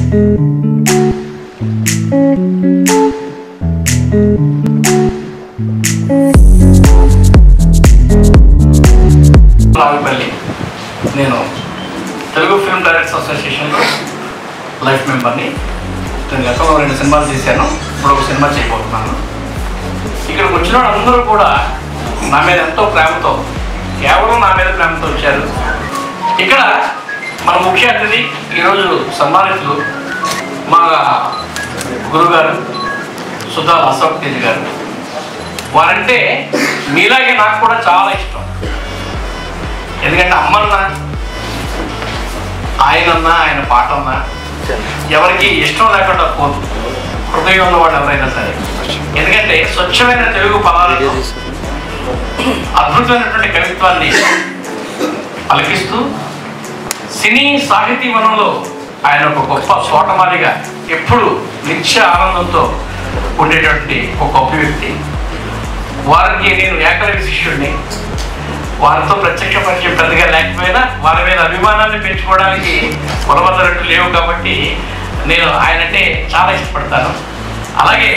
రావిపల్లి నేను Telugu film directors అసోసియేషన్లో life మెంబర్ని నేను గతంలో రెండు సినిమాలు చేశాను ఇప్పుడు ఒక సినిమా చేయబోతున్నాను ఇక్కడికి వచ్చిన వాళ్ళందరూ కూడా నా మీద ఎంతో ప్రేమతో కేవలం నా మీద ప్రేమతో వచ్చారు ఇక్కడ మన ముఖ్య అతిథి ఈరోజు సన్మానితులు మా గురుగారు సుధా అశోక్ తేజ్ గారు వారంటే మీలాగే నాకు కూడా చాలా ఇష్టం ఎందుకంటే అమ్మన్నా ఆయనన్నా ఆయన పాటన్నా ఎవరికి ఇష్టం లేకుండా పోదు హృదయం ఉన్నవాడు ఎవరైనా సరే ఎందుకంటే స్వచ్ఛమైన తెలుగు పదాలతో అద్భుతమైనటువంటి కవిత్వాన్ని పలికిస్తూ సినీ సాహితీ వనంలో ఆయన ఒక గొప్ప తోటమాలిగా ఎప్పుడు నిత్య ఆనందంతో ఉండేటువంటి ఒక గొప్ప వ్యక్తి వారికి నేను ఏకలవ్య శిష్యుడిని వారితో ప్రత్యక్ష పరిచయం పెద్దగా లేకపోయినా వారి మీద అభిమానాన్ని పెంచుకోవడానికి కొలబద్దరట్టు లేవు కాబట్టి నేను ఆయనంటే చాలా ఇష్టపడతాను అలాగే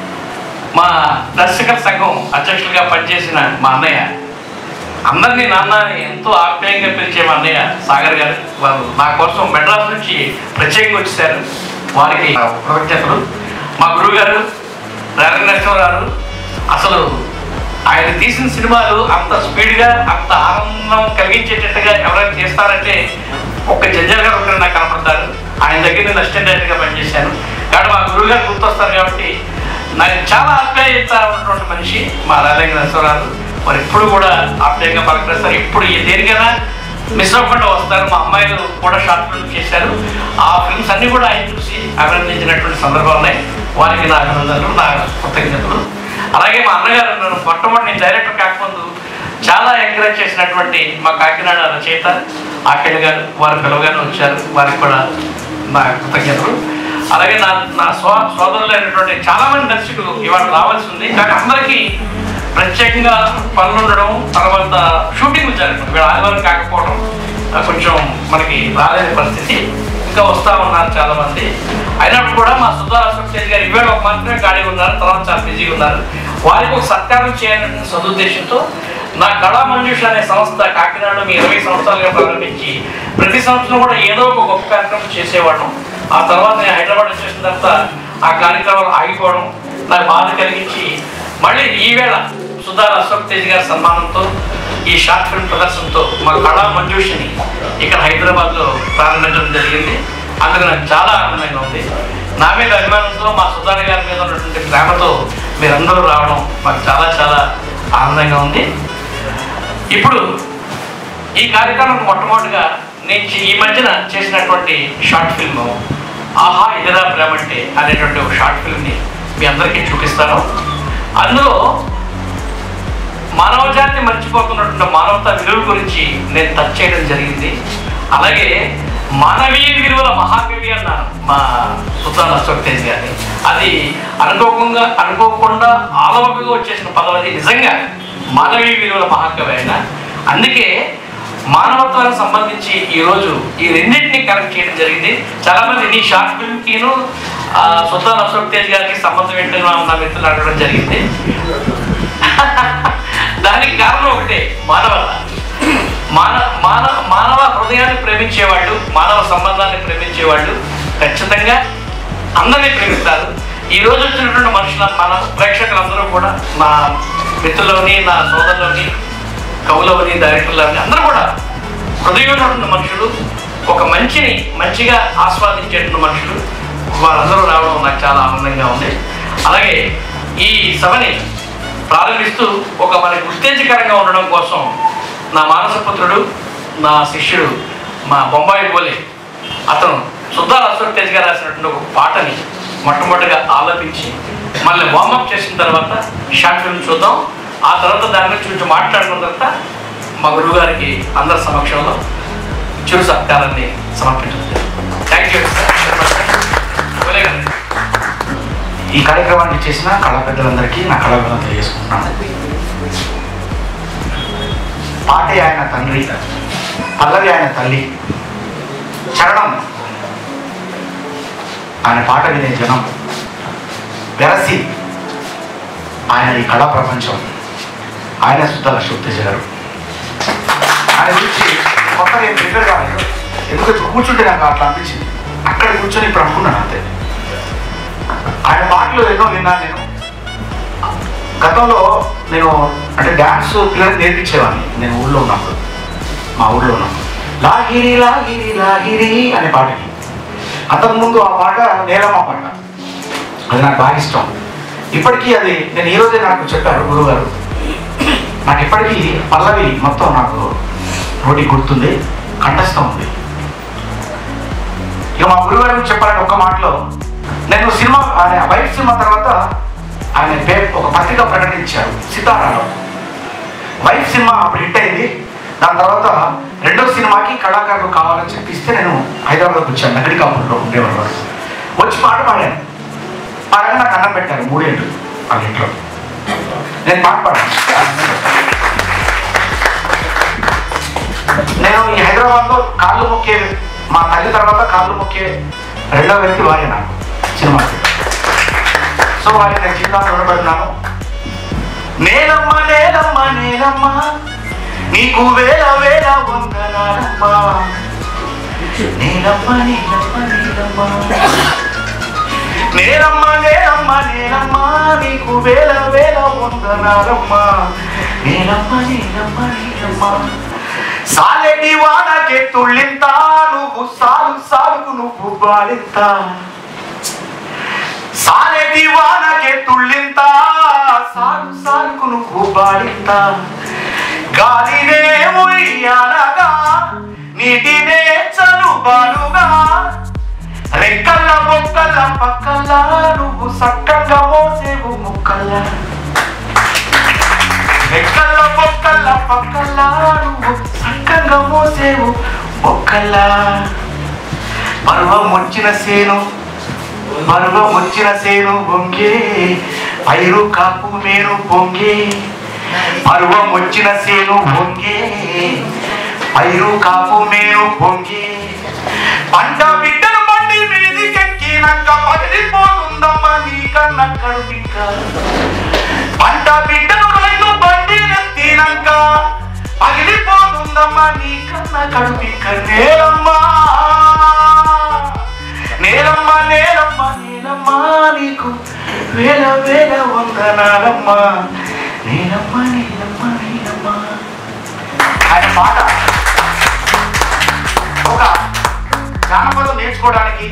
మా దర్శక సంఘం అధ్యక్షులుగా పనిచేసిన మా అన్నయ్య అందరినీ నాన్న అని ఎంతో ఆప్యాయంగా పిలిచే మా అన్నయ్య సాగర్ గారు వారు నా కోసం మెడ్రాస్ నుంచి ప్రత్యేకంగా వచ్చేసారు వారికి కృతజ్ఞతలు మా గురువు గారు రేలంగి నరసింహరావు అసలు ఆయన తీసిన సినిమాలు అంత స్పీడ్గా అంత ఆనందం కలిగించేటట్టుగా ఎవరైనా చేస్తారంటే ఒక్క జంజల్ గారు ఒకరు నాకు కనపడతారు ఆయన దగ్గర నేను అసిస్టెంట్ డైరెక్టర్గా పనిచేశాను కాబట్టి మా గురువు గారు గుర్తొస్తారు కాబట్టి నాకు చాలా ఆప్యాయత ఉన్నటువంటి మనిషి మా రేలంగి నరసింహరావు వారు ఎప్పుడు కూడా ఆప్యాయంగా పలకరిస్తారు ఇప్పుడు ఏ దేనికైనా మిస్ అవ్వకుండా వస్తారు మా అమ్మాయిలు కూడా షార్ట్ ఫిల్మ్ చేశారు ఆ ఫిల్మ్స్ అన్ని కూడా ఆయన చూసి అభినందించినటువంటి సందర్భాలు ఉన్నాయి వారికి నా అభినందనలు నా కృతజ్ఞతలు అలాగే మా అన్నగారు నన్ను మొట్టమొదటి నేను డైరెక్టర్ కాకముందు చాలా ఎంకరేజ్ చేసినటువంటి మా కాకినాడ రచయిత ఆకేళ గారు వారు పిలవగానే వచ్చారు వారికి కూడా నా కృతజ్ఞతలు అలాగే నా నా సో సోదరులు అయినటువంటి చాలా మంది దర్శకులు ఇవాళ రావాల్సి ఉంది కానీ అందరికీ ప్రత్యేకంగా పనులు ఉండడం తర్వాత షూటింగ్ జరగడం ఇవాళ ఆదివారం కాకపోవడం ఆ, కొంచెం మనకి రాలేని పరిస్థితి ఇంకా వస్తా ఉన్నారు చాలా మంది అయినప్పుడు కూడా మా సుధా అశోక్ తేజ్ గారు ఇవాళ ఒక మాత్రమే ఖాళీ ఉన్నారు తర్వాత చాలా బిజీగా ఉన్నారు వారికి ఒక సత్కారం చేయాలనే సదుద్దేశంతో నా కళా మంజూష అనే సంస్థ కాకినాడలో మీ ఇరవై సంవత్సరాలుగా ప్రారంభించి ప్రతి సంవత్సరం కూడా ఏదో ఒక గొప్ప కార్యక్రమం చేసేవాళ్ళం ఆ తర్వాత నేను హైదరాబాద్ వచ్చేసిన తర్వాత ఆ కార్యక్రమాలు ఆగిపోవడం నాకు బాధ కలిగించి మళ్ళీ ఈవేళ సుధా అశోక్ తేజ్ గారి సన్మానంతో ఈ షార్ట్ ఫిల్మ్ ప్రదర్శనతో మా కళా మంజూషిని ఇక్కడ హైదరాబాద్లో ప్రారంభించడం జరిగింది అందుకు నాకు చాలా ఆనందంగా ఉంది నా మీద అభిమానంతో మా సుధార గారి మీద ఉన్నటువంటి ప్రేమతో మీరందరూ రావడం మాకు చాలా చాలా ఆనందంగా ఉంది ఇప్పుడు ఈ కార్యక్రమం మొట్టమొదటిగా నేను చి- ఈ మధ్యన చేసినటువంటి షార్ట్ ఫిల్మ్ ఆహా ఇదిరా ప్రేమ అంటే అనేటువంటి ఒక షార్ట్ ఫిల్మ్ని మీ అందరికీ చూపిస్తాను అందులో మానవ జాతి మర్చిపోతున్నటువంటి మానవతా విలువల గురించి నేను టచ్ చేయడం జరిగింది అలాగే మానవీయ విలువల మహాకవి అన్నాను మా సుల్తాన్ అశోక్ తేజ్ గారిని అది అనుకోకుండా అనుకోకుండా ఆలవకగా వచ్చేసిన పదం అది నిజంగా మానవీయ విలువల మహాకవి అయిన అందుకే మానవత్వానికి సంబంధించి ఈరోజు ఈ రెండింటిని కనెక్ట్ చేయడం జరిగింది చాలా మంది నీ షార్ట్ ఫిల్మ్కిను సుల్తాన్ అశోక్ తేజ్ గారికి సంబంధం ఏంటని నా నా మిత్రులు అడగడం జరిగింది దానికి కారణం ఒకటే మానవత మాన మాన మానవ హృదయాన్ని ప్రేమించేవాళ్ళు మానవ సంబంధాన్ని ప్రేమించేవాళ్ళు ఖచ్చితంగా అందరినీ ప్రేమిస్తారు ఈ రోజు వచ్చినటువంటి మనుషుల మన ప్రేక్షకులందరూ కూడా నా మిత్రులని నా సోదరులని కవులవని డైరెక్టర్లని అందరూ కూడా హృదయం ఉన్నటువంటి మనుషులు ఒక మంచిని మంచిగా ఆస్వాదించేటువంటి మనుషులు వారందరూ రావడం నాకు చాలా ఆనందంగా ఉంది అలాగే ఈ సభని ప్రారంభిస్తూ ఒక మనకి ఉత్తేజకరంగా ఉండడం కోసం నా మానసపుత్రుడు నా శిష్యుడు మా బొంబాయి బోలే అతను సుద్దాల అశోక్ తేజ్ గారు రాసినటువంటి ఒక పాటని మొట్టమొదటిగా ఆలపించి మళ్ళీ వార్మప్ చేసిన తర్వాత షార్ట్ ఫిల్మ్ చూద్దాం ఆ తర్వాత దాని గురించి కొంచెం మాట్లాడుకున్న తర్వాత మా గురువు గారికి అందరి సమక్షంలో చిరు సత్కారాన్ని సమర్పించారు థ్యాంక్ యూ బోలే గారు ఈ కార్యక్రమాన్ని చేసిన కళా పెద్దలందరికీ నా కళాభినందనలు తెలియజేసుకుంటున్నాను పాటే ఆయన తండ్రి పల్లవి ఆయన తల్లి చరణం ఆయన పాట వినే జనం వెరసి ఆయన ఈ కళా ప్రపంచం ఆయన సుద్దాల శుద్ధి గారు ఆయన గురించి కొత్తగా ఏం ప్రిపేర్ కాలేదు ఎందుకంటే ఇప్పుడు కూర్చుంటే నాకు అట్లా అనిపించింది అక్కడ కూర్చొని ఇప్పుడు అనుకున్నాను అంతే ఆయన పాటలు ఎన్నో విన్నాను నేను గతంలో నేను అంటే డ్యాన్స్ పిల్లలకు నేర్పించేవాడిని నేను ఊళ్ళో ఉన్నప్పుడు మా ఊళ్ళో ఉన్నప్పుడు లాగిరి లాగిరి లాగిరి అనే పాటకి అంతకుముందు ఆ పాట నేలమ్మ పాట అది నాకు బాగా ఇష్టం ఇప్పటికీ అది నేను ఈ రోజే నాకు చెప్పారు గురువుగారు నాకు ఇప్పటికీ పల్లవి మొత్తం నాకు నోటి గుర్తుంది కంఠస్థం ఉంది ఇక మా గురువుగారు గురించి చెప్పాలంటే ఒక్క మాటలో నేను సినిమా ఆయన వైట్ సినిమా తర్వాత ఆయన పే ఒక పత్రిక ప్రకటించారు సితారాలో వైఫ్ సినిమా అప్పుడు హిట్ అయింది దాని తర్వాత రెండో సినిమాకి కళాకారులు కావాలని చెప్పిస్తే నేను హైదరాబాద్కి వచ్చాను నగరికాపూర్లో ఉండేవారు వారు. వచ్చి పాట పాడాను పాడగా నాకు అన్నం పెట్టారు మూడేళ్ళు వాళ్ళ ఇంట్లో నేను పాట పాడాను నేను ఈ హైదరాబాద్లో కాళ్ళు మొక్కే మా తల్లి తర్వాత కాళ్ళు మొక్కే రెండో వ్యక్తి వారే నాకు సినిమాకి సో వారికి నేను జీవితాన్ని రుణపడుతున్నాను నేలమ్మ నేలమ్మ నేలమ్మ నీకు వేల వేల వందనాలమ్మా నేలమ్మ నేలమ్మ నేలమ్మ నేలమ్మ నేలమ్మ నేలమ్మ నీకు వేల వేల వందనాలమ్మా నేలమ్మ నేలమ్మ నేలమ్మ సాలెటి వానకే తుళ్ళింత నువ్వు సాలు సాలుకు నువ్వు బాలింత సాలెటి వానకే తుళ్ళింత సాలు సాలుకు నువ్వు బాలింత గాలినే ఉయ్యాలగా నీటినే చలుబాలుగా రెక్కల్ల బొక్కల్ల పక్కల్ల నువ్వు సక్కంగా మోసేవు ముక్కల్ల రెక్కల్ల బొక్కల్ల పక్కల్ల నువ్వు సక్కంగా మోసేవు మొక్కల్ల పర్వం వచ్చిన సేను పర్వం వచ్చిన సేను బొంగే పైరు కాపు మేను పొంగే పర్వం వచ్చిన సేను పొంగే పైరు కాపు మేను పొంగే పంట బిడ్డలు బండి మీదికెక్కినాక పగిలిపోతుందమ్మా నీ కన్న కడుపిక పంట బిడ్డలు రైలు బండి నెత్తినాక పగిలిపోతుందమ్మా నీ కన్న కడుపిక నేలమ్మా నేలమ్మ నేలమ్మ నేలమ్మ నీకు వేల వేల వందనాలమ్మా నేలమ్మ నేలమ్మ నేలమ్మ ఆయన పాట ఒక జానపదం నేర్చుకోవడానికి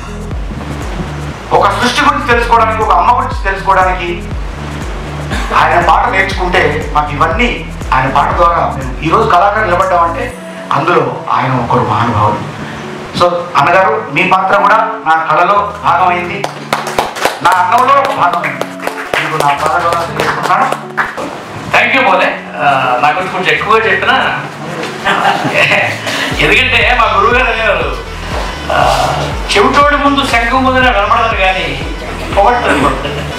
ఒక సృష్టి గురించి తెలుసుకోవడానికి ఒక అమ్మ గురించి తెలుసుకోవడానికి ఆయన పాట నేర్చుకుంటే మాకు ఇవన్నీ ఆయన పాట ద్వారా మేము ఈరోజు కళాకారులు నిలబడ్డామంటే అందులో ఆయన ఒకరు మహానుభావుడు సో అన్నగారు మీ పాత్ర కూడా నా కళలో భాగమైంది నా అన్నంలో భాగమైంది మీకు నా పాటలో చేసుకుంటున్నాను థ్యాంక్ యూ బోలే ఆ, నా గురించి కొంచెం ఎక్కువగా చెప్పినా ఎందుకంటే మా గురువు గారు అనేవారు ఆ, చెవిటోడి ముందు శంఖం ముందునే కనపడదు కానీ పొగట్టదు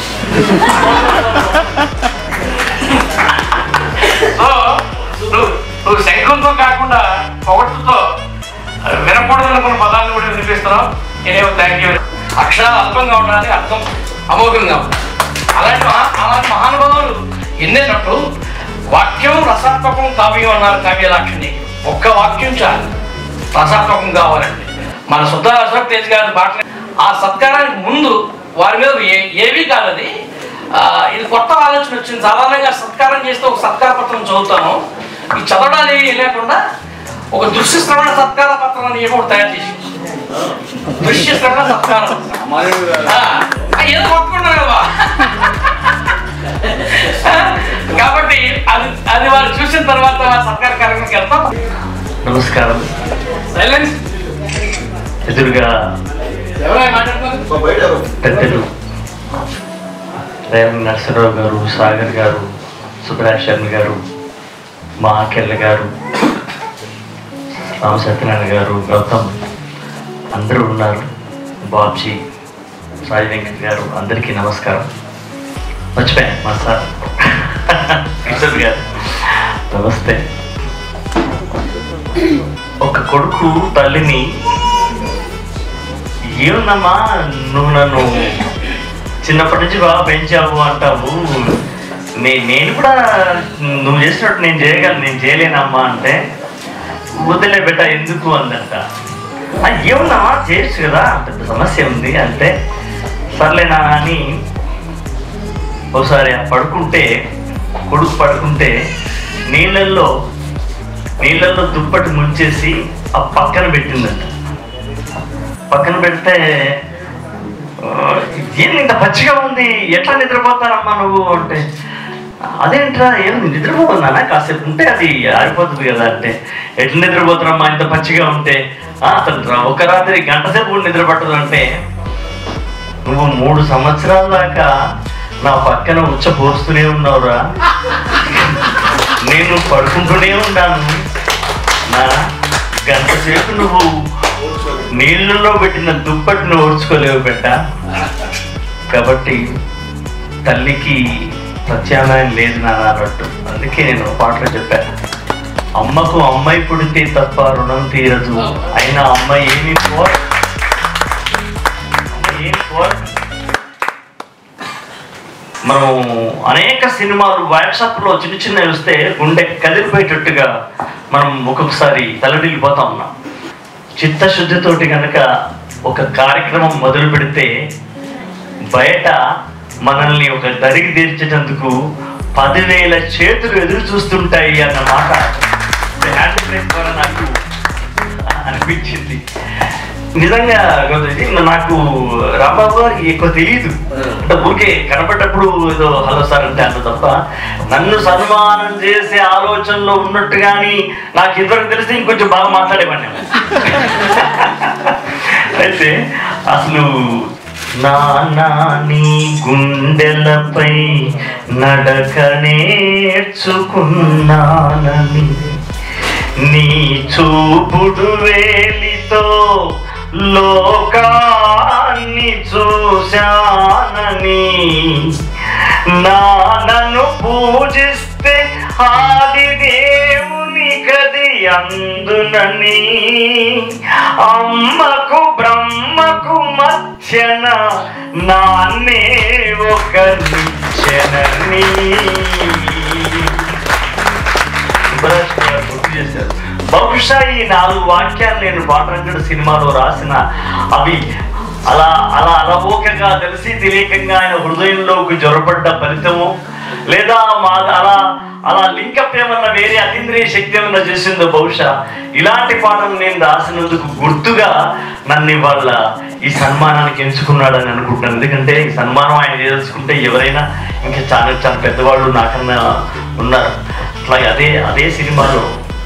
సో నువ్వు నువ్వు శంఖంతో కాకుండా పొగట్టుతో వినకూడదు అనుకున్న పదాలను కూడా వినిపిస్తున్నావు నేనేమో థ్యాంక్ యూ అక్షరాలు అల్పంగా ఉండాలి అర్థం అమోఘంగా ఉండాలి అలాంటి మహా- అలాంటి మహానుభావులు ఎన్నేటప్పుడు వాక్యం రసాత్మకం కావ్యం అన్నారు కావ్యలాక్షణి ఒక్క వాక్యం చాలు రసాత్మకం కావాలండి మన శుద్ధ అశోక్ తేజ్ గారి బాట ఆ సత్కారానికి ముందు వారి మీద ఏ- ఏవీ కాదు అది ఆ, ఇది కొత్త ఆలోచన వచ్చింది సాధారణంగా సత్కారం చేస్తే ఒక సత్కార పత్రం చదువుతాము ఈ చదవడానికి లేకుండా ఒక దృశ్య శ్రవణ సత్కార పత్రం అని ఒకటి తయారు చేసి దృశ్య శ్రవణ సత్కారం ఆ, ఏదో కొట్టుకున్నారు కదా కాబట్టి అది అది వారు చూసిన తర్వాత ఆ సత్కార కార్యక్రమంకి వెళ్తాం నమస్కారం సైలెన్స్ ఎదురుగా ఎవరైనా మాట్లాడుతున్నారు పెద్దలు రేవం నరసింహరావు గారు సాగర్ గారు సుబ్రాజ్ శర్మ గారు మా కెళ్ళ గారు రామ సత్యనారాయణ గారు గౌతమ్ అందరూ ఉన్నారు బాబ్జీ సాయి వెంకట్ గారు అందరికీ నమస్కారం మర్చిపోయాను మా సార్ కిషోర్ గారు నమస్తే ఒక కొడుకు తల్లిని ఏముందమ్మా నువ్వు నన్ను చిన్నప్పటి నుంచి బాగా పెంచావు అంటావు నే నేను కూడా నువ్వు చేసినట్టు నేను చేయగలను నేను చేయలేనమ్మా అంటే వదిలే బిడ్డ ఎందుకు అందంట "ఆ, ఏముందమ్మా చేయొచ్చు కదా పెద్ద సమస్య ఉంది అంటే సర్లేనా అని ఒకసారి ఆ పడుకుంటే కొడుకు పడుకుంటే నీళ్ళల్లో నీళ్ళల్లో దుప్పటి ముంచేసి ఆ పక్కన పెట్టిందంట పక్కన పెడితే "ఆ, ఏంది ఇంత పచ్చిగా ఉంది ఎట్లా నిద్రపోతారమ్మా నువ్వు అంటే అదేంట్రా ఏం నిద్రపోతున్నానా కాసేపు ఉంటే అది ఆరిపోతుంది కదా అంటే ఎట్లా నిద్రపోతారమ్మా ఇంత పచ్చిగా ఉంటే "ఆ, అతను రా- ఒక రాత్రి గంట సేపు కూడా నిద్ర పట్టదు అంటే నువ్వు మూడు సంవత్సరాల దాకా నా పక్కన ఉచ్చ పోస్తూనే ఉన్నావురా నేను పడుకుంటూనే ఉన్నాను నా గంట సేపు నువ్వు నీళ్ళలో పెట్టిన దుప్పటిని ఓడ్చుకోలేవు బిడ్డ కాబట్టి తల్లికి ప్రత్యామ్నాయం లేదు నాన్న అన్నట్టు అందుకే నేను ఒక పాటలో చెప్పాను అమ్మకు అమ్మాయి పుడితే తప్ప రుణం తీరదు అయినా అమ్మ ఏమి కోర అమ్మ ఏమి కోర మనం అనేక సినిమాలు వాట్సాప్లో చిన్న చిన్నవి వస్తే గుండె కదిలిపోయేటట్టుగా మనం ఒక్కొక్కసారి తలడిల్లిపోతా ఉన్నాం చిత్తశుద్ధితోటి కనుక ఒక కార్యక్రమం మొదలు పెడితే బయట మనల్ని ఒక దరికి తీర్చేటందుకు పదివేల చేతులు ఎదురు చూస్తుంటాయి అన్న మాట హ్యాండ్ బ్రేక్ ద్వారా నాకు అనిపించింది నిజంగా ఇది నాకు రాంబాబు గారికి ఎక్కువ తెలియదు అంటే ఊరికే కనపడ్డప్పుడు ఏదో హలో సార్ అంటే అంత తప్ప నన్ను సన్మానం చేసే ఆలోచనలో ఉన్నట్టు కానీ నాకు ఇదివరకు తెలిసి ఇంకొంచెం బాగా మాట్లాడేవాడిని అయితే అసలు నాన్న నీ గుండెలపై నడక నేర్చుకున్నానని నీ చూపుడు వేలితో లోకాన్ని చూశానని నాన్నను పూజిస్తే ఆది దేవుని గది అందునని అమ్మకు బ్రహ్మకు మధ్యన నాన్నే ఒక నిచ్చెనని సుబ్బరాజ్ గారు గుర్తు చేశారు బహుశా ఈ నాలుగు వాక్యాలు నేను పాటరంగడు సినిమాలో రాసిన అవి అలా అలా అలవోకగా తెలిసి తెలియకంగా ఆయన హృదయంలోకి జ్వరపడ్డ ఫలితము లేదా మా అలా అలా లింకప్ ఏమన్నా వేరే అతీంద్రియ శక్తి ఏమన్నా చేసిందో బహుశా ఇలాంటి పాటలు నేను రాసినందుకు గుర్తుగా నన్ను ఇవాళ ఈ సన్మానానికి ఎంచుకున్నాడని అనుకుంటున్నాను ఎందుకంటే ఈ సన్మానం ఆయన చేసుకుంటే ఎవరైనా ఇంకా చాలా చాలా పెద్దవాళ్ళు నాకన్నా ఉన్నారు అట్లాగే అదే అదే సినిమాలో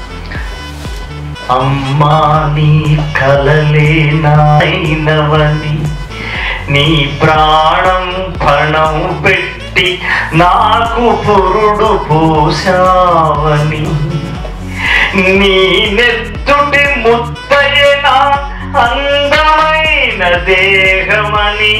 అమ్మా నీ కలలే నాయనవని నీ ప్రాణం పణం పెట్టి నాకు పురుడు పోసావని నీ నెత్తుటి ముత్తయన అందమైన దేహమని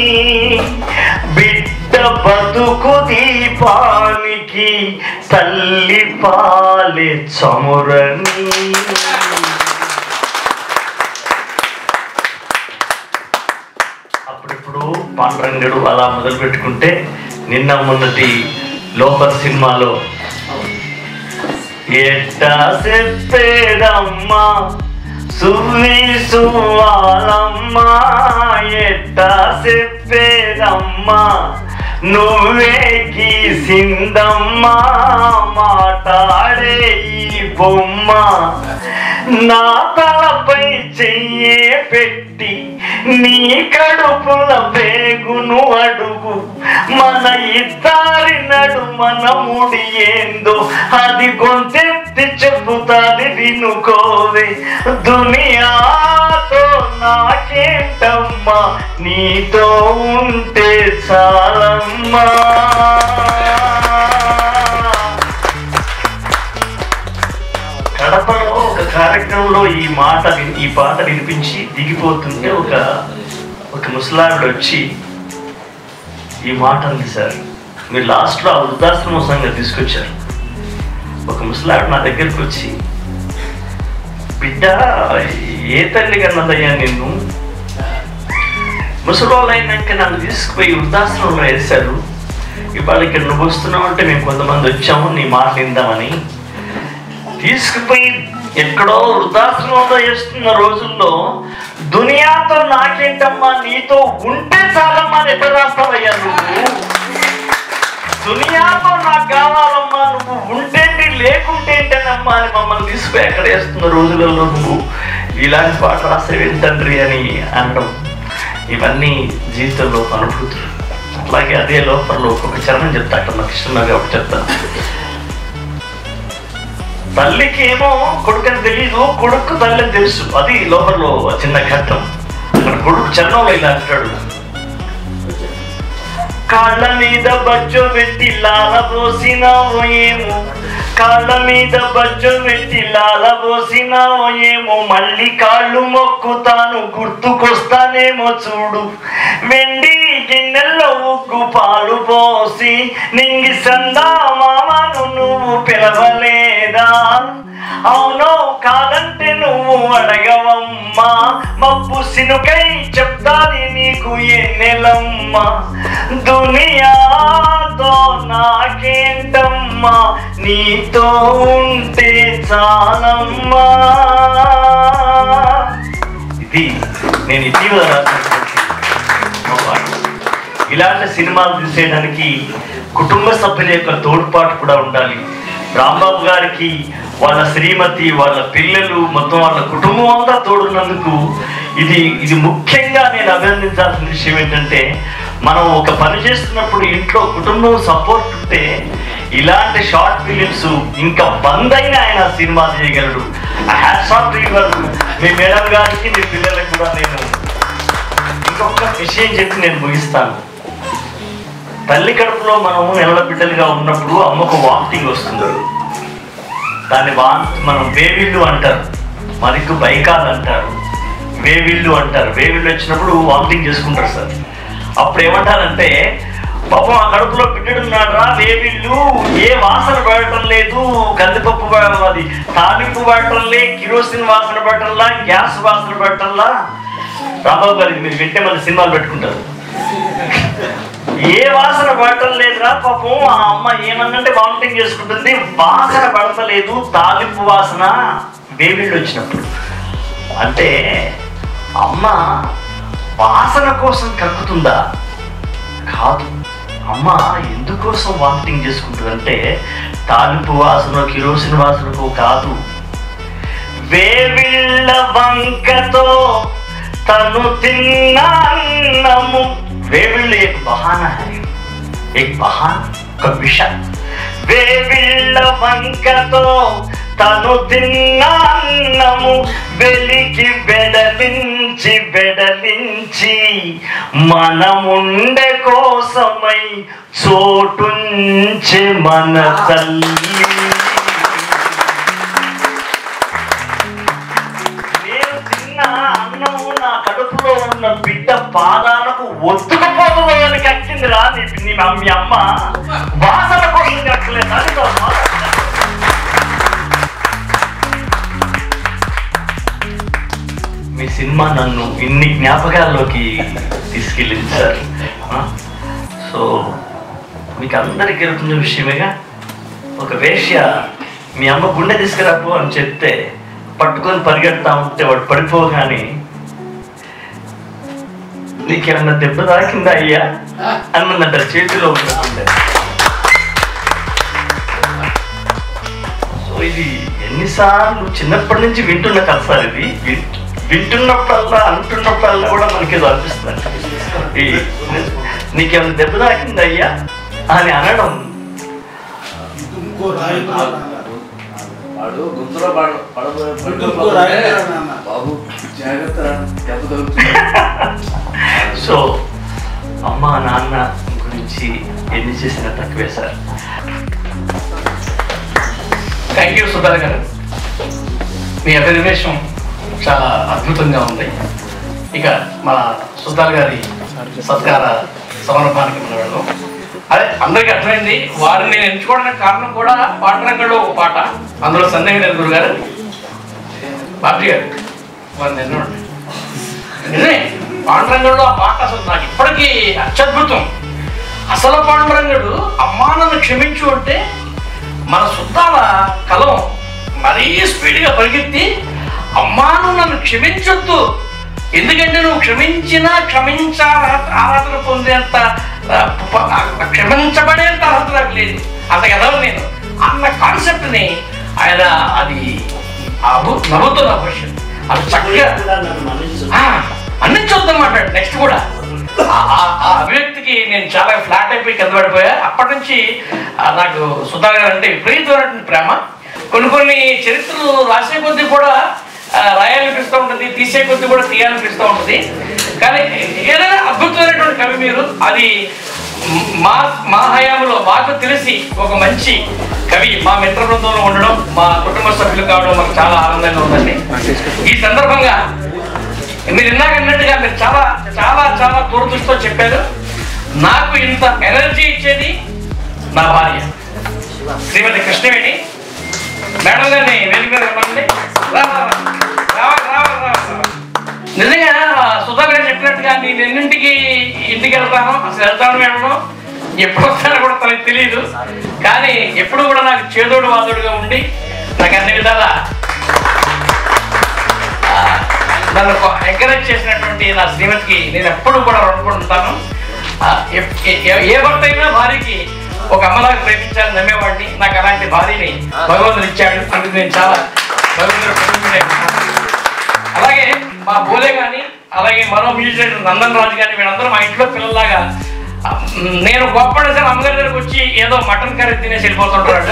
బిడ్డ బతుకు దీపానికి తల్లి పాలే చమురని అప్పుడిప్పుడు పాండురంగడు అలా మొదలు పెట్టుకుంటే నిన్న మొన్నటి లోపర్ సినిమాలో ఎట్టా చెప్పేదమ్మా సువ్వి సువ్వాలమ్మా ఎట్టా చెప్పేదమ్మా నువ్వే గీసిందమ్మా మాట్లాడే ఈ బొమ్మ నా తలపై చెయ్యే పెట్టి నీ కడుపుల పేగును అడుగు మన ఇద్దరి నడు మన ముడి ఏందో అది గొంతెత్తి చెబుతాది వినుకోవే దునియాతో నాకేంటమ్మా నీతో ఉంటే చాలమ్మా కడపలో ఒక కార్యక్రమంలో ఈ మాట విన్- ఈ పాట వినిపించి దిగిపోతుంటే ఒక ఒక ముసలావిడ వచ్చి ఈ మాట అంది సార్ మీరు లాస్ట్లో ఆ వృద్ధాశ్రమం సంగతి తీసుకొచ్చారు ఒక ముసలావిడ నా దగ్గరికి వచ్చి బిడ్డ ఏ తల్లి కన్నదయ్యా నిన్ను ముసలోళ్ళు అయినాక నన్ను తీసుకుపోయి వృద్ధాశ్రమంలో వేశారు ఇవాళ ఇక్కడ నువ్వు వస్తున్నావు అంటే మేము కొంతమంది వచ్చాము నీ మాట విందామని తీసుకుపోయి ఎక్కడో వృద్ధాశ్రమంలో వేస్తున్న రోజుల్లో దునియాతో నాకేంటమ్మా నీతో ఉంటే చాలమ్మా అని ఎక్కడ రాస్తావయ్యా నువ్వు దునియాతో నాకు కావాలమ్మా నువ్వు ఉంటేంటి లేకుంటే ఏంటనమ్మా అని మమ్మల్ని తీసుకుపోయి ఎక్కడ వేస్తున్న రోజులలో నువ్వు ఇలాంటి పాట రాసేవి తండ్రి అని అనడం ఇవన్నీ జీవితంలో ఒక అనుభూతులు అట్లాగే అదే లోపల ఒక్కొక్క చరణం చెప్తా అక్కడ నాకు ఇష్టంగా ఒకటి చెప్తాను తల్లికి ఏమో కొడుకని తెలియదు కొడుకు తల్లి అని తెలుసు అది లోపల చిన్న ఘట్టం అక్కడ కొడుకు చరణంలో ఇలా అంటాడు కాళ్ళ మీద బజ్జో పెట్టి లాల పోసినావో ఏమో కాళ్ళ మీద బజ్జో పెట్టి లాల పోసినావో ఏమో మళ్ళీ కాళ్ళు మొక్కుతాను గుర్తుకొస్తానేమో చూడు వెండి గిన్నెల్లో ఉగ్గు పాలు పోసి నింగి సందా మామను నువ్వు పిలవలేదా అవును కాదంటే నువ్వు అడగవమ్మా మబ్బు సినుకై చెప్తాది నీకు ఎన్నెలమ్మా దునియాతో నాకేంటమ్మా నీతో ఉంటే చాలమ్మా ఇది నేను ఇటీవల రాసినటువంటి ఒక పాట. ఇలాంటి సినిమాలు తీసేయడానికి కుటుంబ సభ్యుల యొక్క తోడ్పాటు కూడా ఉండాలి రాంబాబు గారికి వాళ్ళ శ్రీమతి వాళ్ళ పిల్లలు మొత్తం వాళ్ళ కుటుంబం అంతా తోడున్నందుకు ఇది ఇది ముఖ్యంగా నేను అభినందించాల్సిన విషయం ఏంటంటే మనం ఒక పని చేస్తున్నప్పుడు ఇంట్లో కుటుంబం సపోర్ట్ ఉంటే ఇలాంటి షార్ట్ ఫిలిమ్స్ ఇంకా బంద్ అయిన ఆయన సినిమా చేయగలడు హ్యాట్స్ ఆఫ్ మీ మేడం గారికి మీ పిల్లలకు కూడా నేను ఇంకొక విషయం చెప్పి నేను ముగిస్తాను తల్లి కడుపులో మనము నెలల బిడ్డలుగా ఉన్నప్పుడు అమ్మకు వామిటింగ్ వస్తుంది దాన్ని వా మనం వేవిళ్ళు అంటారు మనకు బైకాల్ అంటారు వేవిళ్ళు అంటారు వేవిళ్ళు వచ్చినప్పుడు వామిటింగ్ చేసుకుంటారు సార్ అప్పుడు ఏమంటారంటే పాపం ఆ కడుపులో బిడ్డడున్నాడు రా వేవిళ్ళు ఏ వాసన పడటం లేదు కందిపప్పు ప- అది తాలింపు పడటం లే కిరోసిన్ వాసన పడటంలా గ్యాస్ వాసన పడటంలా రాంబాబు గారు ఇది మీరు వింటే మన సినిమాలు పెట్టుకుంటారు ఏ వాసన పడటం లేదురా పాపం ఆ అమ్మ ఏమన్నంటే వామిటింగ్ చేసుకుంటుంది వాసన పడతలేదు తాలింపు వాసన బేబీళ్ళు వచ్చినప్పుడు అంటే అమ్మ వాసన కోసం కక్కుతుందా కాదు అమ్మ ఎందుకోసం వామిటింగ్ చేసుకుంటుందంటే తాలింపు వాసన కిరోసిన్ వాసనకు కాదు వేవిళ్ళ వంకతో తను తిన్న అన్నము వేవిళ్ళు एक बहाना है एक बहाना ఒక విష వేవిళ్ళ వంకతో తను తిన్న అన్నము వెలికి బెడలించి బెడలించి మనముండే కోసమై చోటుంచే మన తల్లి నేను తిన్న అన్నము నా కడుపులో ఉన్న బిడ్డ పాదాలకు ఒత్తుకుపోతుందో అని కక్కింది రా నీ నీ మా- మీ అమ్మ వాసన కోసం కక్కలేదు అని నా బాధ. మీ సినిమా నన్ను ఇన్ని జ్ఞాపకాల్లోకి తీసుకెళ్ళింది సార్ ఆ? సో మీకు అందరికీ ఎరుగుతున్న విషయమేగా ఒక వేష్య మీ అమ్మ గుండె తీసుకురాపు అని చెప్తే పట్టుకొని పరిగెడతా ఉంటే వాడు పడిపోగానే నీకేమన్నా దెబ్బ తాకిందా అయ్యా అన్నదంట చేతిలో ఉంటుంది సో ఇది ఎన్నిసార్లు చిన్నప్పటి నుంచి వింటున్న కథ సార్ ఇది విన్- వింటున్నప్పుడల్లా అంటున్నప్పుడల్లా కూడా మనకి ఏదో అనిపిస్తుంది ఈ నీకేమైనా దెబ్బ తాకిందా అయ్యా అని అనడం ఇంకో రాయి వాడు గుంతలో పడ పడబోయే ఇంకో రాయి నాన్న. బాబు జాగ్రత్త దెబ్బ తగులుతుంది సో అమ్మ నాన్న గురించి ఎన్ని చేసినా తక్కువే సార్ థ్యాంక్ యూ సుధార్ గారు మీ అభినవేశం చాలా అద్భుతంగా ఉంది ఇక మన సుధార్ గారి సత్కార సమర్పణానికి మనం వెళ్దాం అదే అందరికీ అర్థమైంది వారిని నేను ఎంచుకోవడానికి కారణం కూడా పాటరంగంలో ఒక పాట అందులో సందేహం లేదు గురువు గారు బాబీ గారు వారిని ఎన్నోండి నిజమే పాండురంగంలో ఆ పాట అసలు నాకు ఇప్పటికీ అత్యద్భుతం అసలు పాండురంగుడు అమ్మా నన్ను క్షమించు అంటే మన సుద్దాల కలం మరీ స్పీడ్గా పరిగెత్తి అమ్మా నువ్వు నన్ను క్షమించొద్దు ఎందుకంటే నువ్వు క్షమించినా క్షమించాల ఆరాధన పొందేంత ఆ, ప- ఆ, క్షమించబడేంత అర్హత నాకు లేదు అంత ఎదవ నేను అన్న కాన్సెప్ట్ని ఆయన అది అభు నవ్వుతున్న క్వశ్చన్ అది చక్కగా ఆ, అందించొద్దు మాట్లాడు నెక్స్ట్ కూడా ఆ- ఆ- ఆ అభివ్యక్తికి నేను చాలా ఫ్లాట్ అయిపోయి కింద పడిపోయా అప్పటి నుంచి ఆ, నాకు సుధా గారు అంటే విపరీతమైనటువంటి ప్రేమ కొన్ని కొన్ని చరిత్రలు రాసే కొద్దీ కూడా ఆ, రాయాలనిపిస్తూ ఉంటుంది తీసే కొద్దీ కూడా తీయాలనిపిస్తూ ఉంటుంది కానీ ఏదైనా అద్భుతమైనటువంటి కవి మీరు అది మా మా హయాంలో మాకు తెలిసి ఒక మంచి కవి మా మిత్ర బృందంలో ఉండడం మా కుటుంబ సభ్యులు కావడం మాకు చాలా ఆనందంగా ఉందండి ఈ సందర్భంగా మీరు ఇందాక అన్నట్టుగా మీరు చాలా చాలా చాలా దూరదృష్టితో చెప్పారు నాకు ఇంత ఎనర్జీ ఇచ్చేది నా భార్య శ్రీమతి కృష్ణవేణి మేడం గారిని వేదిక మీద రమ్మండి. రా, రా, రా. రావాలి, రావాలి, రావాలి, రావాలి. నిజంగా సుధా గారు చెప్పినట్టుగా నేను ఎన్నింటికి ఇంటికి వెళ్తాను అసలు వెళ్తాను వెళ్ళను ఎప్పుడు వస్తానో కూడా తనకి తెలియదు కానీ ఎప్పుడు కూడా నాకు చేదోడు వాదోడుగా ఉండి నాకు అన్ని విధాలా ఆ, నన్ను ఎంకరేజ్ చేసినటువంటి నా శ్రీమతికి నేను ఎప్పుడు కూడా రుణపడి ఉంటాను ఆ, ఎప్- ఏ- ఏ- ఏ భర్త అయినా భార్యకి ఒక అమ్మలాగా ప్రేమించాలని నమ్మేవాడిని నాకు అలాంటి భార్యని భగవంతుడు ఇచ్చాడు అందుకు నేను చాలా భగవంతుడు కృతజ్ఞుడై ఉన్నాను. అలాగే మా బోలే కానీ అలాగే మరో మ్యూజిక్ నందన్ రాజు కానీ వీళ్ళందరూ మా ఇంట్లో పిల్లల్లాగా ఆ, మ్, నేను గొప్ప సార్ అమ్మగారి దగ్గరకు వచ్చి ఏదో మటన్ కర్రీ తినేసి వెళ్ళిపోతుంటాడు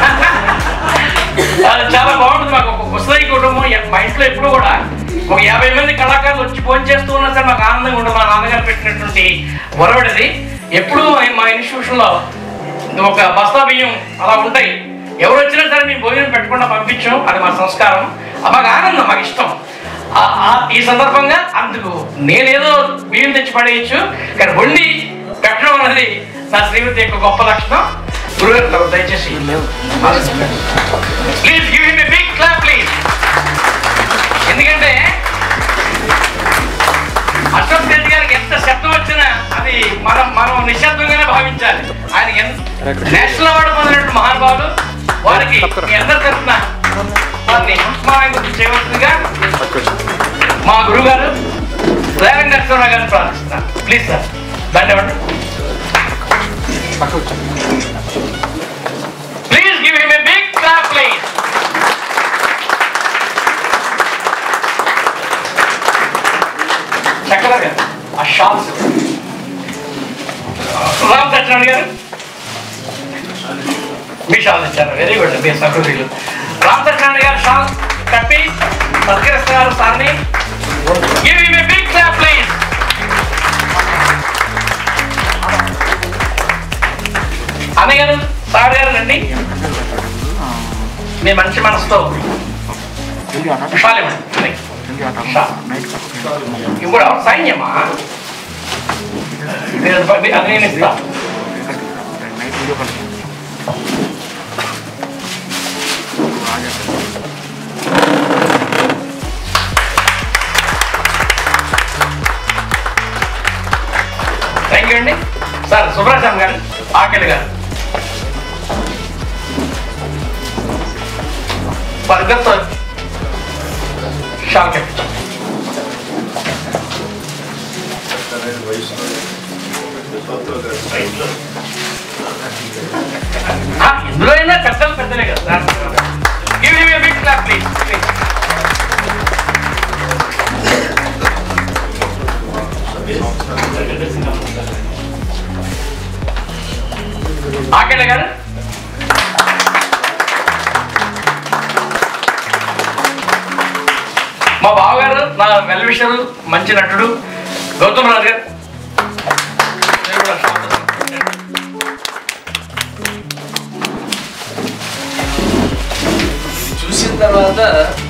అది చాలా బాగుంటుంది మాకు ఒక ముసలి కుటుంబం ఎ- మా ఇంట్లో ఎప్పుడు కూడా ఒక యాభై మంది కళాకారులు వచ్చి ఫోన్ చేస్తూ ఉన్నా సరే మాకు ఆనందంగా ఉంటుంది మా నాన్నగారు పెట్టినటువంటి ఒరవడిది ఎప్పుడూ మా- మా ఇన్స్టిట్యూషన్లో ఒక బస్తా బియ్యం అలా ఉంటాయి ఎవరు వచ్చినా సరే మేము భోజనం పెట్టకుండా పంపించాం అది మా సంస్కారం అది మాకు ఆనందం మాకు ఇష్టం ఆ- ఆ- ఈ సందర్భంగా అందుకు నేనేదో బియ్యం తెచ్చి పడేయచ్చు కానీ వండి పెట్టడం అనేది నా శ్రీమతి యొక్క గొప్ప లక్షణం గురుగారు దయచేసి please give him a big clap please ఎందుకంటే అశోక్ తేజ్ గారికి ఎంత శబ్దం వచ్చినా అది మనం మనం నిశ్శబ్దంగానే భావించాలి ఆయన ఎంత నేషనల్ అవార్డు పొందినట్టు మహానుభావులు వారికి మీ అందరి తరఫున వారిని ఉస్మానియా గురించి చేయవలసిందిగా మా గురువు గారు రేవంత్ నరసింహరావు గారిని ప్రార్థిస్తున్నాను ప్లీజ్ సార్ ధన్యవాదాలు please give him a big clap please చక్కగా గారు ఆ షాల్స్ రామ్ సత్యనారాయణ గారు మీ షాల్ ఇచ్చారు వెరీ గుడ్ మీ సహృదయులు రామ్ సత్యనారాయణ గారు షాల్ కప్పి సత్కరిస్తున్నారు సార్ని give him a big clap please అన్నయ్య గారు సార్ గారు రండి మీ మంచి మనసుతో షాల్ ఇవ్వండి అన్నయ్య. షాల్ ఇప్పుడు సైన్యమా ఇది అది అది నేను ఇస్తా థ్యాంక్ యూ అండి సార్ సుబ్రహ్మణ్యం గారు ఆకెళ్ళి గారు బర్గర్తో షాల్ కెప్పించాం ఆ, ఇందులో అయినా పెద్దలు పెద్దలే కదా give him a big clap please please Akella garu మా బావగారు నా వెల్ విషరు మంచి నటుడు గౌతమ్ రాజు గారు మీరు కూడా షాప్ తీసుకుంటారు. చూసిన తర్వాత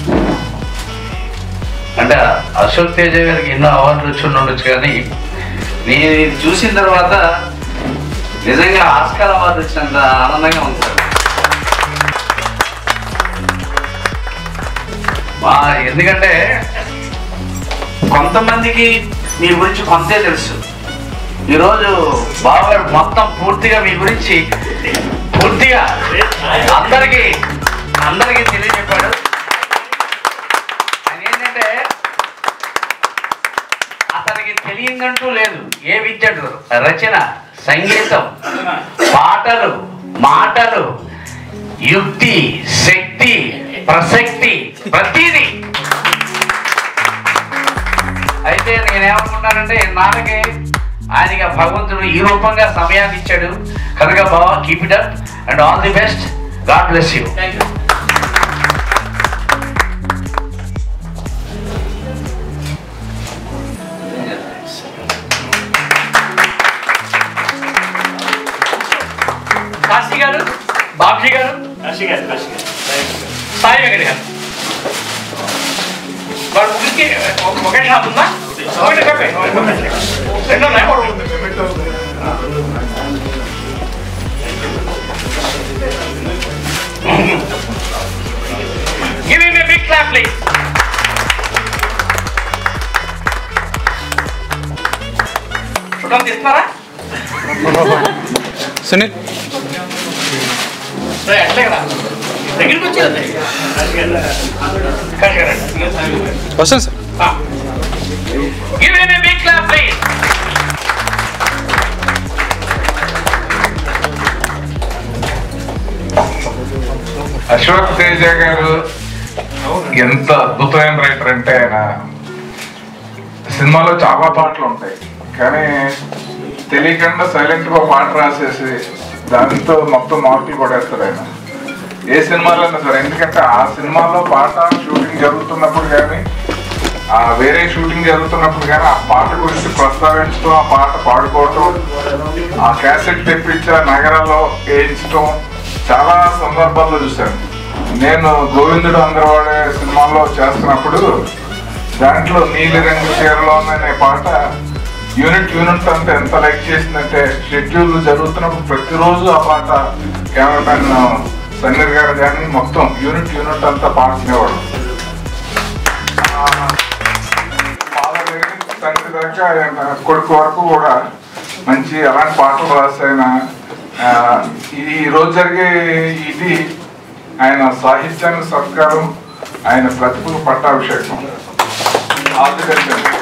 అంటే అశోక్ తేజ గారికి ఎన్నో అవార్డులు వచ్చి ఉండొచ్చు కానీ నేను ఇది చూసిన తర్వాత నిజంగా ఆస్కార్ అవార్డు వచ్చినంత ఆనందంగా ఉంది సార్ మా ఎందుకంటే కొంతమందికి మీ గురించి కొంతే తెలుసు ఈరోజు బావగారు మొత్తం పూర్తిగా మీ గురించి పూర్తిగా అందరికీ అందరికీ తెలియజెప్పాడు ఆయన ఏంటంటే అతనికి తెలియదంటూ లేదు ఏ విద్యడు రచన సంగీతం పాటలు మాటలు యుక్తి శక్తి ప్రసక్తి ప్రతిదీ అయితే నేనేమనుకుంటానంటే నాన్నకి ఆయనకి ఆ భగవంతుడు ఈ రూపంగా సమయాన్ని ఇచ్చాడు కనుక బాబా keep it up and all the best God bless you Kashi garu Babji గారు సాయి వెంకట గారు వాడు ముగ్గురికి ఒక- ఒకే షాప్ ఉందా ఒకటి షాపే. రెండు ఉన్నాయా? Give him a big clap, please. చూడండి తీస్తున్నారా సునీల్ రే, అట్లే కదా దగ్గరికి వచ్చేది కాశీ గారు వస్తాను sir Give him a big clap, please. Ashok Teja garu ఎంత అద్భుతమైన రైటర్ అంటే ఆయన సినిమాలో చాలా పాటలు ఉంటాయి కానీ తెలియకుండా సైలెంట్ గా పాట రాసేసి దాంతో మొత్తం మార్కులు కొడేస్తారు ఆయన ఏ సినిమాలో అయినా సరే ఎందుకంటే ఆ సినిమాలో పాట షూటింగ్ జరుగుతున్నప్పుడు కానీ ఆ వేరే షూటింగ్ జరుగుతున్నప్పుడు కానీ ఆ పాట గురించి ప్రస్తావించడం ఆ పాట పాడుకోవటం ఆ క్యాసెట్ తెప్పించి ఆ నగరాల్లో వేయించడం చాలా సందర్భాల్లో చూశాను నేను గోవిందుడు అందరవాడే సినిమాలో చేస్తున్నప్పుడు దాంట్లో నీలి రంగు చీరలో అనే పాట యూనిట్ యూనిట్ అంతా ఎంత లైక్ చేసిందంటే షెడ్యూల్ జరుగుతున్నప్పుడు ప్రతిరోజు ఆ పాట కెమెరామెన్ సన్నీర్ గారు కానీ మొత్తం యూనిట్ యూనిట్ అంతా పాడుకునేవాడు ఆ, ఫాదర్ దగ్గర నుంచి తండ్రి దాకా ఆయన కొడుకు వరకు కూడా మంచి అలాంటి పాటలు రాసాయన ఆ, ఇది ఈ రోజు జరిగే ఇది ఆయన సాహిత్యానికి సత్కారం ఆయన ప్రతిభకు పట్టాభిషేకం ఆల్ ది బెస్ట్ అండి.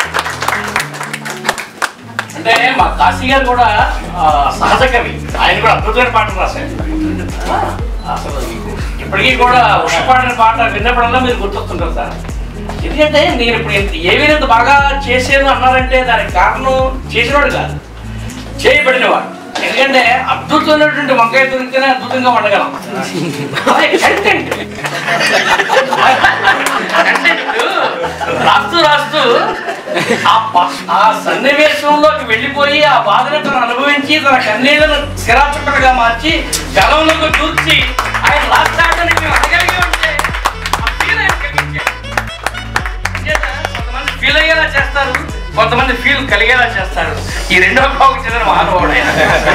అంటే మా కాశీ గారు కూడా ఆ, సహజ కవి ఆయన కూడా అద్భుతమైన పాటలు రాశారు ఆ, అసలు ఇప్పటికీ కూడా ఉష పాడిన పాట విన్నప్పుడల్లా మీరు గుర్తొస్తుంటారు సార్ ఎందుకంటే నేను ఇప్పుడు ఇంత- ఏమీ ఇంత బాగా చేసాను అన్నారంటే దానికి కారణం చేసినవాడు కాదు చేయబడినవాడు ఎందుకంటే అద్భుతమైనటువంటి వంకాయ దొరికితేనే అద్భుతంగా వండగలం అదే కంటెంట్ కంటెంట్ రాస్తూ రాస్తూ ఆ ప- ఆ సన్నివేశంలోకి వెళ్ళిపోయి ఆ బాధను తను అనుభవించి తన కన్నీళ్లను సిరాచుక్కలుగా మార్చి గలంలోకి దూర్చి ఆయన లాస్ట్ ఆడడానికి మేము అనగలిగి ఉంటే ఆ feel ఆయన కలిగించాడు. అంచేత కొంతమంది ఫీల్ అయ్యేలా చేస్తారు కొంతమంది ఫీల్ కలిగేలా చేస్తారు ఈ రెండో భావకు చెందిన మహానుభావుడు ఆయన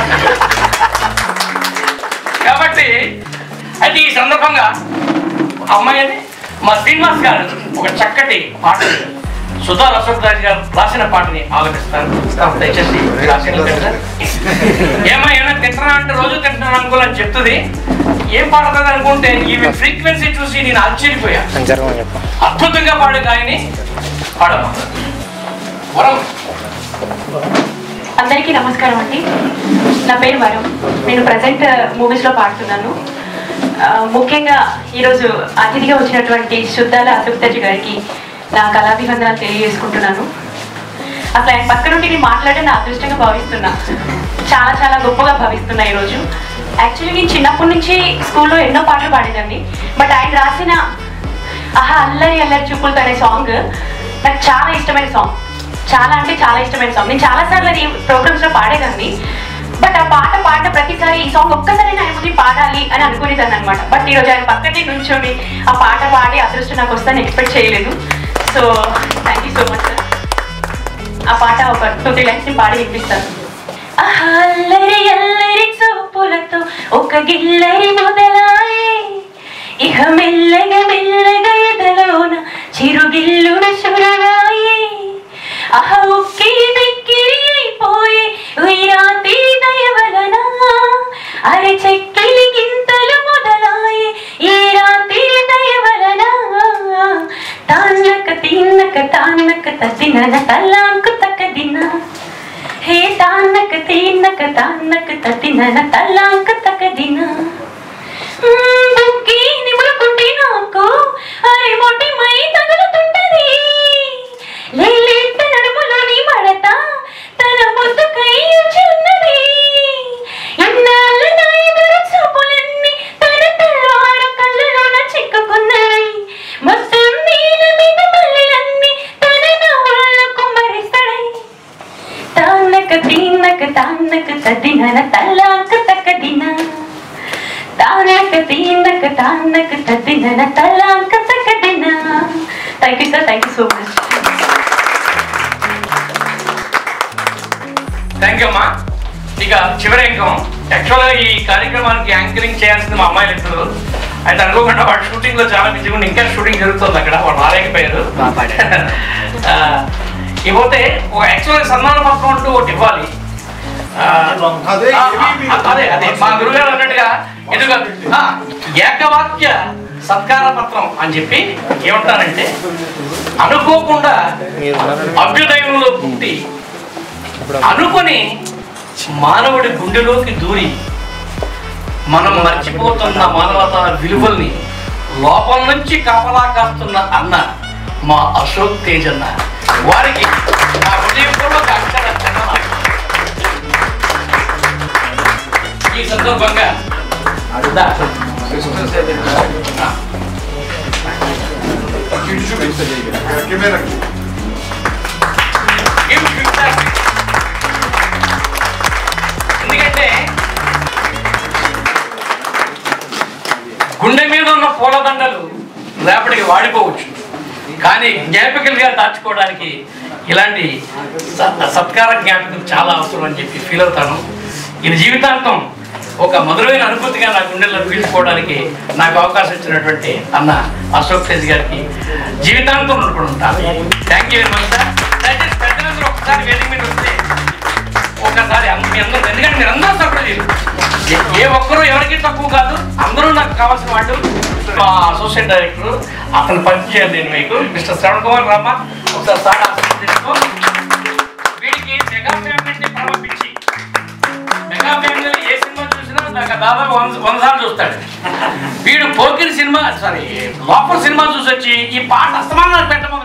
కాబట్టి అయితే ఈ సందర్భంగా అమ్మాయి అని మా శ్రీనివాస్ గారు ఒక చక్కటి పాట సుధా అశోక్ రాజు గారు రాసిన పాటని ఆలపిస్తారు కాబట్టి దయచేసి రాసిన తింటారు. ఏమో ఏమైనా తింటున్నా అంటే రోజు తింటున్నాను అనుకోవాలని చెప్తుంది ఏం పాడుతుంది అనుకుంటే ఈమె ఫ్రీక్వెన్సీ చూసి నేను ఆశ్చర్యపోయా అద్భుతంగా పాడే గాయని పాడమా వరం అందరికీ నమస్కారం అండి నా పేరు వరం నేను ప్రజెంట్ మూవీస్లో పాడుతున్నాను ఆ, ముఖ్యంగా ఈరోజు అతిథిగా వచ్చినటువంటి శుద్ధాల అశోక్తజి గారికి నా కళాభివందనాలు తెలియజేసుకుంటున్నాను అసలు ఆయన పక్క నుండి నేను మాట్లాడడం నా అదృష్టంగా భావిస్తున్నా చాలా చాలా గొప్పగా భావిస్తున్నా ఈరోజు యాక్చువల్లీ నేను చిన్నప్పటి నుంచి స్కూల్లో ఎన్నో పాటలు పాడేదాన్ని బట్ ఆయన రాసిన ఆహా అల్లరి అల్లరి చూపులతో అనే సాంగ్ నాకు చాలా ఇష్టమైన సాంగ్ చాలా అంటే చాలా ఇష్టమైన సాంగ్ నేను చాలా సార్లు అది ప్రోగ్రామ్స్ లో పాడేదాన్ని బట్ ఆ పాట పాడిన ప్రతిసారి ఈ సాంగ్ ఒక్కసారి ఆయన ముందు పాడాలి అని అనుకునేదాన్ని అనమాట బట్ ఈరోజు ఆయన పక్కనే నుంచొని ఆ పాట పాడి అదృష్టం నాకు వస్తుందని ఎక్స్పెక్ట్ చేయలేదు so thank you so much sir ఆ పాట ఒక టూ త్రీ లైన్స్ ని పాడి వినిపిస్తాను ఆహా, అల్లరి అల్లరి చూపులతో ఒక గిల్లరి మొదలాయే ఇహ మెల్లగా మెల్లగా ఎదలోన చిరుగిల్లున చురగాయే అహ ఉక్కిరి బిక్కిరి అయిపోయే ఉయిరాతి దయ వలన అరే చెక్కిలి గింతలు మొదలాయే ఈ రాత్రి దయ వలన తాన్నక తిన్నక తాన్నక తదినన తల్లాంకు తకదిన హే తాన్నక తిన్నక తాన్నక తదినన తల్లాంక తకదిన బుక్కి నిమురుకుంటే నాకు అరే మొట్టి మై తగులుతుంటది లేలేత నడుములోని మడత తన ముద్దు కై ఉన్నది ఎన్నాళ్ళ నా ఎదురు చూపులన్నీ తన తెల్లవార కళ్ళలోన చిక్కుకున్నాయి మొత్తం నీల మీద మల్లెలన్నీ తన నవ్వులకు మరిస్తాయి తాన్నక తిన్నక తాన్నక తదినన తల్లాక తక్కదిన తానక తిన్నక తాన్నక తదినన తల్లాక తక్కదిన thank you sir thank you so much thank you అమ్మా ఇక చివరి అంకం యాక్చువల్గా ఈ కార్యక్రమానికి యాంకరింగ్ చేయాల్సింది మా అమ్మాయిలు ఇద్దరు అయితే అనుకోకుండా వాడు షూటింగ్ లో చాలా బిజీగా ఉండి ఇంకా షూటింగ్ జరుగుతుంది అక్కడ వాళ్ళు రాలేకపోయారు ఆ, ఇకపోతే ఒక యాక్చువల్గా సన్మాన పత్రం అంటూ ఒకటి ఇవ్వాలి ఆ, అదే, ఆ, ఏమీ ఆ, అదే అదే మా గురుగారు అన్నట్టుగా ఎందుకు ఆ, ఏకవాక్య సత్కార పత్రం అని చెప్పి ఏమంటారంటే అనుకోకుండా అభ్యుదయంలో పుట్టి అనుకొని మానవుడి గుండెలోకి దూరి మనం మర్చిపోతున్న మానవత విలువల్ని లోపల నుంచి కాపలా కాస్తున్న అన్న మా అశోక్ తేజ్ అన్న వారికి నా హృదయపూర్వక అక్షర ధన్యవాదాలు. ఈ సందర్భంగా దా. Give feedback. ఎందుకంటే గుండె మీద ఉన్న పూలదండలు రేపటికి వాడిపోవచ్చు కానీ జ్ఞాపికలుగా దాచుకోవడానికి ఇలాంటి స- సత్కార జ్ఞాపకం చాలా అవసరం అని చెప్పి ఫీల్ అవుతాను ఇది జీవితాంతం ఒక మధురమైన అనుభూతిగా నా గుండెల్లో పీల్చుకోవడానికి నాకు అవకాశం ఇచ్చినటువంటి అన్న అశోక్ తేజ్ గారికి జీవితాంతం రుణపడి ఉంటాను thank you very much sir దయచేసి పెద్దలందరూ ఒకసారి వేదిక మీద వస్తే ఒకసారి అం- మీ అందరూ ఎందుకంటే మీరు అందరూ సభ్యులు ఏ- ఏ ఒక్కరూ ఎవరికి తక్కువ కాదు అందరూ నాకు కావాల్సిన వాళ్ళు మా అసోసియేట్ డైరెక్టర్ అతను పరిచయం నేను మీకు మిస్టర్ శ్రవణ్ కుమార్ రామ ఒకసారి సార్ ఆశీస్సులు తీసుకో. వీడికి మెగా ఫ్యామిలీని ప్రారంభించి మెగా ఫ్యామిలీ ఏ సినిమా చూసినా నాకు దాదాపు వంద వంద సార్లు చూస్తాడు వీడు పోకిరి సినిమా సారీ లోపల సినిమా చూసి వచ్చి ఈ పాట అస్తమానం పెట్టమని